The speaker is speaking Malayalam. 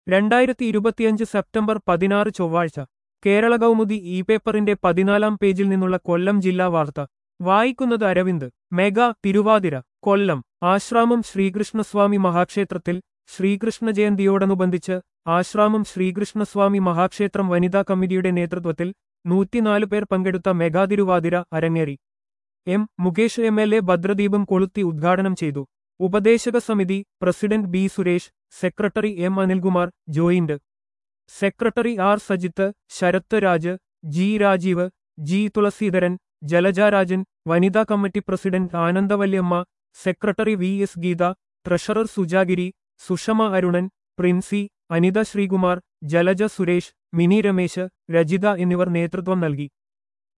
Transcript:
രണ്ടായിരത്തി ഇരുപത്തിയഞ്ച് സെപ്റ്റംബർ പതിനാറ് ചൊവ്വാഴ്ച കേരള കൗമുദി ഇ പേപ്പറിന്റെ പതിനാലാം പേജിൽ നിന്നുള്ള കൊല്ലം ജില്ലാ വാർത്ത വായിക്കുന്നത് അരവിന്ദ് മെഗാ തിരുവാതിര കൊല്ലം ആശ്രാമം ശ്രീകൃഷ്ണസ്വാമി മഹാക്ഷേത്രത്തിൽ ശ്രീകൃഷ്ണ ജയന്തിയോടനുബന്ധിച്ച് ആശ്രാമം ശ്രീകൃഷ്ണസ്വാമി മഹാക്ഷേത്രം വനിതാ കമ്മിറ്റിയുടെ നേതൃത്വത്തിൽ നൂറ്റിനാല് പേർ പങ്കെടുത്ത മെഗാ തിരുവാതിര അരങ്ങേറി M Mukesh M L A ഭദ്രദീപം കൊളുത്തി ഉദ്ഘാടനം ചെയ്തു ഉപദേശക സമിതി president B Suresh secretary M Anilkumar joint secretary R Sajith Sarath Raj G Rajeev G Thulaseedharan Jalajarajan വനിതാ committee president Anandavalliamma secretary V S Geetha treasurer Sujagiri Sushama Arunan Princy Anitha Sreekumar Jalaja Suresh mini Ramesh Rajitha എന്നിവർ നേതൃത്വം നൽകി